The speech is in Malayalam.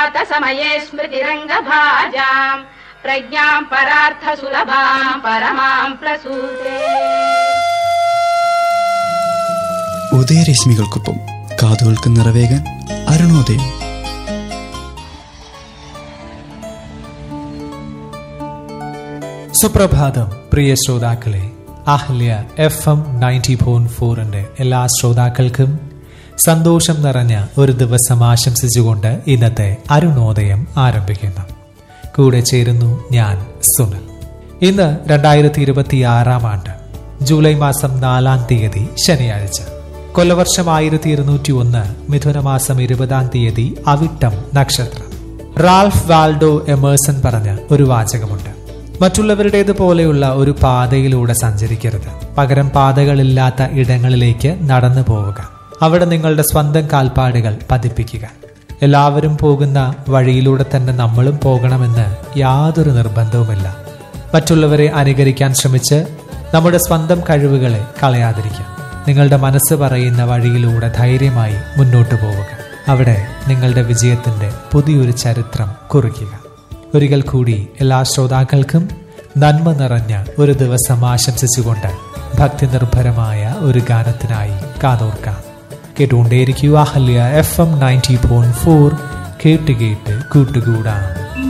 समये स्मृतिरङ्गभाजाम् प्रज्ञाम् परार्थसुलभाम् परमाम् प्रसूते ഉദയരശ്മികൾക്കൊപ്പം കാതുകൾക്ക് നിറവേകാൻ അരുണോദയം സുപ്രഭാതം പ്രിയ ശ്രോതാക്കളെ Ahalya F M ninety point ഫോറിന്റെ എല്ലാ ശ്രോതാക്കൾക്കും സന്തോഷം നിറഞ്ഞ ഒരു ദിവസം ആശംസിച്ചുകൊണ്ട് ഇന്നത്തെ അരുണോദയം ആരംഭിക്കുന്നു കൂടെ ചേരുന്നു ഞാൻ സുനിൽ ഇന്ന് രണ്ടായിരത്തി ഇരുപത്തി ആറാം ആണ്ട് ജൂലൈ മാസം നാലാം തീയതി ശനിയാഴ്ച കൊല്ലവർഷം ആയിരത്തി ഇരുന്നൂറ്റി ഒന്ന് മിഥുനമാസം ഇരുപതാം തീയതി അവിട്ടം നക്ഷത്രം റാൽഫ് വാൽഡോ എമേഴ്സൺ പറഞ്ഞ ഒരു വാചകമുണ്ട് മറ്റുള്ളവരുടേത് പോലെയുള്ള ഒരു പാതയിലൂടെ സഞ്ചരിക്കരുത് പകരം പാതകളില്ലാത്ത ഇടങ്ങളിലേക്ക് നടന്നു പോവുക അവിടെ നിങ്ങളുടെ സ്വന്തം കാൽപ്പാടുകൾ പതിപ്പിക്കുക എല്ലാവരും പോകുന്ന വഴിയിലൂടെ തന്നെ നമ്മളും പോകണമെന്ന് യാതൊരു നിർബന്ധവുമില്ല മറ്റുള്ളവരെ അനുകരിക്കാൻ ശ്രമിച്ച് നമ്മുടെ സ്വന്തം കഴിവുകളെ കളയാതിരിക്കാം നിങ്ങളുടെ മനസ്സ് പറയുന്ന വഴിയിലൂടെ ധൈര്യമായി മുന്നോട്ടു പോവുക അവിടെ നിങ്ങളുടെ വിജയത്തിന്റെ പുതിയൊരു ചരിത്രം കുറിക്കുക ഒരിക്കൽ കൂടി എല്ലാ ശ്രോതാക്കൾക്കും നന്മ നിറഞ്ഞ ഒരു ദിവസം ആശംസിച്ചുകൊണ്ട് ഭക്തി നിർഭരമായ ഒരു ഗാനത്തിനായി കാതോർക്കാം കേട്ടുകൊണ്ടേയിരിക്കുക Ahalya F M ninety point four കേട്ട് കേട്ട് കൂട്ടുകൂടാം